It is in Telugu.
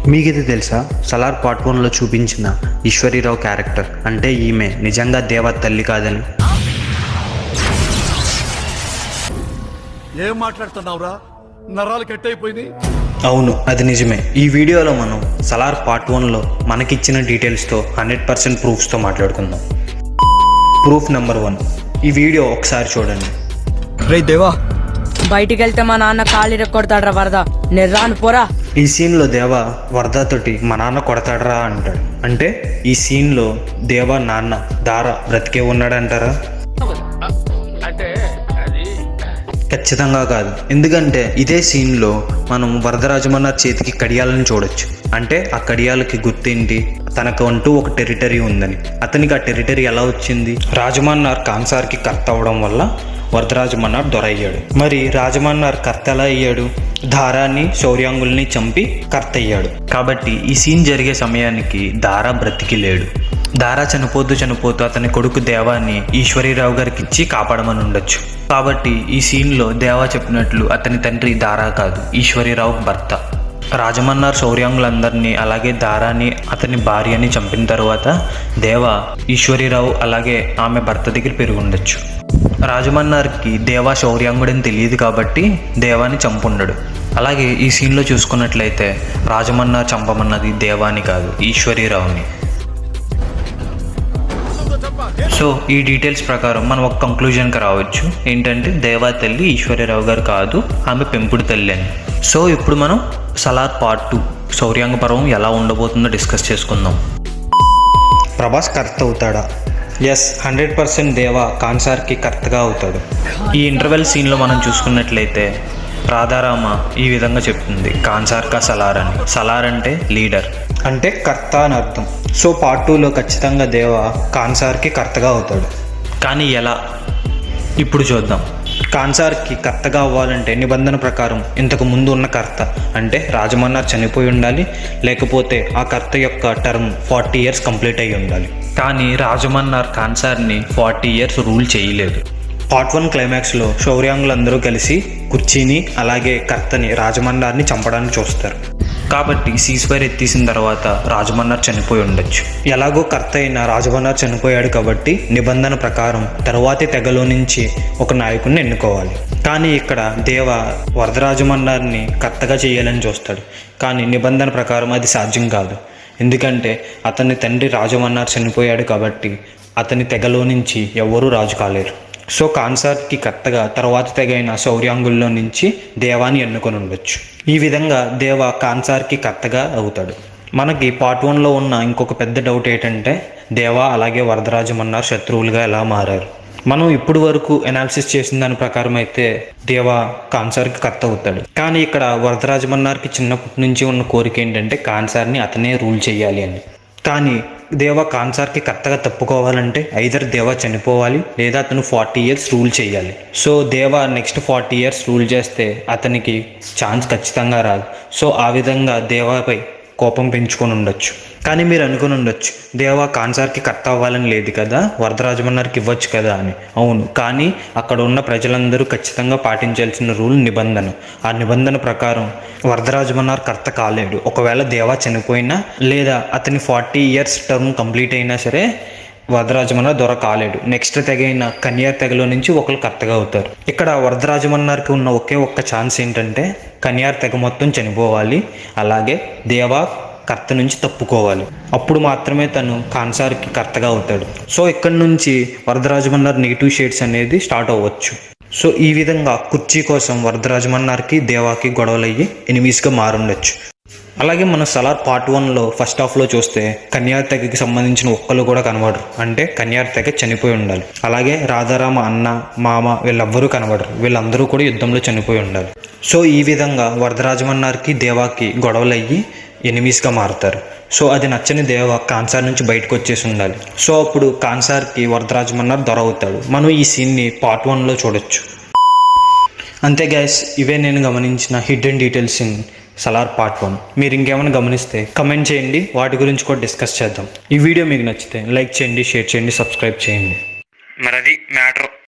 మీకు ఇది తెలుసా సలార్ పార్ట్ వన్లో చూపించిన ఈశ్వరీరావు క్యారెక్టర్ అంటే ఈమె నిజంగా దేవ తల్లి కాదని ఏం మాట్లాడుతున్నావురా నరాలు కట్ అయిపోయినాయి అవును అది నిజమే ఈ వీడియోలో మనం సలార్ పార్ట్ వన్లో మనకిచ్చిన డీటెయిల్స్తో హండ్రెడ్ పర్సెంట్ ప్రూఫ్స్తో మాట్లాడుకుందాం ప్రూఫ్ నెంబర్ వన్ ఈ వీడియో ఒకసారి చూడండి రే దేవా బయటికి వెళ్తే మా నాన్న కాళ్ళు ఇరక్కొడతాడ్రా వరద నేను రాను పోరా ఈ సీన్లో దేవ వరదతోటి మా నాన్న కొడతాడరా అంటాడు అంటే ఈ సీన్లో దేవ నాన్న దార బ్రతికే ఉన్నాడంటారా ఖచ్చితంగా కాదు ఎందుకంటే ఇదే సీన్లో మనం వరదరాజమన్నార్ చేతికి కడియాలను చూడొచ్చు అంటే ఆ కడియాలకి గుర్తేంటి తనకు అంటూ ఒక టెరిటరీ ఉందని అతనికి ఆ టెరిటరీ ఎలా వచ్చింది రాజమన్నార్ కాన్సార్కి కర్త అవడం వల్ల వరదరాజమన్నార్ దొర అయ్యాడు మరి రాజమన్నార్ కర్త ఎలా అయ్యాడు దారాన్ని శౌర్యాంగుల్ని చంపి కర్త అయ్యాడు కాబట్టి ఈ సీన్ జరిగే సమయానికి దారా బ్రతికి లేడు దారా చనిపోతూ చనిపోతూ అతని కొడుకు దేవాన్ని ఈశ్వరీరావు గారికి ఇచ్చి కాపాడమని ఉండొచ్చు కాబట్టి ఈ సీన్లో దేవా చెప్పినట్లు అతని తండ్రి దారా కాదు ఈశ్వరీరావు భర్త రాజమన్నార్ శౌర్యాంగులందరినీ అలాగే దారాని అతని భార్యని చంపిన తర్వాత దేవ ఈశ్వరీరావు అలాగే ఆమె భర్త దగ్గర పెరిగి ఉండొచ్చు రాజమన్నార్కి దేవా శౌర్యాంగుడని తెలియదు కాబట్టి దేవాని చంపుండడు అలాగే ఈ సీన్లో చూసుకున్నట్లయితే రాజమన్నార్ చంపమన్నది దేవాని కాదు ఈశ్వరీరావుని సో ఈ డీటెయిల్స్ ప్రకారం మనం ఒక కంక్లూజన్కి రావచ్చు ఏంటంటే దేవా తల్లి ఈశ్వరీరావు గారు కాదు ఆమె పెంపుడు తల్లి అని సో ఇప్పుడు మనం సలార్ పార్ట్ టూ శౌర్యాంగ పర్వం ఎలా ఉండబోతుందో డిస్కస్ చేసుకుందాం ప్రభాస్ కర్త అవుతాడా ఎస్ హండ్రెడ్ పర్సెంట్ దేవా కాన్సార్కి కర్తగా అవుతాడు ఈ ఇంటర్వెల్ సీన్లో మనం చూసుకున్నట్లయితే రాధారామ ఈ విధంగా చెప్తుంది కాన్సార్ కా సలార్ అని సలార్ అంటే లీడర్ అంటే కర్త అని అర్థం సో పార్ట్ టూలో ఖచ్చితంగా దేవ కాన్సార్కి కర్తగా అవుతాడు కానీ ఎలా ఇప్పుడు చూద్దాం కాన్సార్కి కర్తగా అవ్వాలంటే నిబంధన ప్రకారం ఇంతకు ముందు ఉన్న కర్త అంటే రాజమన్నార్ చనిపోయి ఉండాలి లేకపోతే ఆ కర్త యొక్క టర్మ్ ఫార్టీ ఇయర్స్ కంప్లీట్ అయ్యి ఉండాలి కానీ రాజమన్నార్ కాన్సార్ని ఫార్టీ ఇయర్స్ రూల్ చేయలేదు పార్ట్ వన్ క్లైమాక్స్లో శౌర్యాంగులందరూ కలిసి కుర్చీని అలాగే కర్తని రాజమన్నార్ని చంపడానికి చూస్తారు కాబట్టి సీస్ఫైర్ ఎత్తేసిన తర్వాత రాజమన్నార్ చనిపోయి ఉండొచ్చు ఎలాగో కర్త అయిన రాజమన్నార్ చనిపోయాడు కాబట్టి నిబంధన ప్రకారం తరువాతి తెగలో నుంచి ఒక నాయకుడిని ఎన్నుకోవాలి కానీ ఇక్కడ దేవ వరదరాజమన్నార్ని కర్తగా చేయాలని చూస్తాడు కానీ నిబంధన ప్రకారం అది సాధ్యం కాదు ఎందుకంటే అతని తండ్రి రాజమన్నార్ చనిపోయాడు కాబట్టి అతని తెగలో నుంచి ఎవరూ రాజు కాలేరు సో కాన్సార్కి కర్తగా తర్వాత తెగైన శౌర్యాంగుల్లో నుంచి దేవాని ఎన్నుకొని ఉండొచ్చు ఈ విధంగా దేవ కాన్సార్కి కర్తగా అవుతాడు మనకి పార్ట్ వన్లో ఉన్న ఇంకొక పెద్ద డౌట్ ఏంటంటే దేవా అలాగే వరదరాజమన్నారు శత్రువులుగా ఎలా మారారు మనం ఇప్పుడు వరకు అనాలిసిస్ చేసిన దాని ప్రకారం అయితే దేవా కాన్సార్కి కర్త అవుతాడు కానీ ఇక్కడ వరదరాజమన్నార్కి చిన్నప్పటి నుంచి ఉన్న కోరిక ఏంటంటే కాన్సార్ని అతనే రూల్ చేయాలి అని కానీ దేవ కాన్సార్కి కర్తగా తప్పుకోవాలంటే ఐదర్ దేవ చనిపోవాలి లేదా అతను ఫార్టీ ఇయర్స్ రూల్ చేయాలి so Deva next forty years rule చేస్తే అతనికి ఛాన్స్ ఖచ్చితంగా రాదు సో ఆ విధంగా దేవాపై కోపం పెంచుకొని ఉండొచ్చు కానీ మీరు అనుకుని ఉండొచ్చు దేవా కాన్సార్కి కర్త అవ్వాలని లేదు కదా వరదరాజమన్నార్కి ఇవ్వచ్చు కదా అని అవును కానీ అక్కడ ఉన్న ప్రజలందరూ ఖచ్చితంగా పాటించాల్సిన రూల్ నిబంధన ఆ నిబంధన ప్రకారం వరదరాజమన్నార్ కర్త కాలేడు ఒకవేళ దేవా చనిపోయినా లేదా అతని ఫార్టీ ఇయర్స్ టర్మ్ కంప్లీట్ అయినా సరే వరదరాజమన్నార్ దొర కాలేడు నెక్స్ట్ తెగైన కన్యార్ తెగలో నుంచి ఒకరు కర్తగా అవుతారు ఇక్కడ వరదరాజమన్నార్కి ఉన్న ఒకే ఒక్క ఛాన్స్ ఏంటంటే కన్యార్ తెగ మొత్తం చనిపోవాలి అలాగే దేవా కర్త నుంచి తప్పుకోవాలి అప్పుడు మాత్రమే తను కాన్సార్కి కర్తగా అవుతాడు సో ఇక్కడ నుంచి వరదరాజమన్నార్ నెగిటివ్ షేడ్స్ అనేది స్టార్ట్ అవ్వచ్చు సో ఈ విధంగా కుర్చీ కోసం వరదరాజమన్నార్కి దేవాకి గొడవలయ్యి ఎనిమీస్గా మారుండొచ్చు అలాగే మన సలార్ పార్ట్ వన్లో ఫస్ట్ హాఫ్లో చూస్తే కన్యార్ తెగకి సంబంధించిన ఒక్కరు కూడా కనబడరు అంటే కన్యార్ తెగ చనిపోయి ఉండాలి అలాగే రాధారామ అన్న మామ వీళ్ళెవ్వరూ కనబడరు వీళ్ళందరూ కూడా యుద్ధంలో చనిపోయి ఉండాలి సో ఈ విధంగా వరదరాజమన్నార్కి దేవాకి గొడవలయ్యి ఎనిమీస్గా మారుతారు సో అది నచ్చని దేవ కాన్సార్ నుంచి బయటకు వచ్చేసి ఉండాలి సో అప్పుడు కాన్సార్కి వరదరాజమన్నార్ దొర అవుతాడు మనం ఈ సీన్ని పార్ట్ వన్లో చూడొచ్చు అంతే గ్యాస్ ఇవే నేను గమనించిన hidden details in Salaar part one మీరు ఇంకేమైనా గమనిస్తే కమెంట్ చేయండి వాటి గురించి కూడా డిస్కస్ చేద్దాం ఈ వీడియో మీకు నచ్చితే లైక్ చేయండి షేర్ చేయండి సబ్స్క్రైబ్ చేయండి మరి అది మ్యాటర్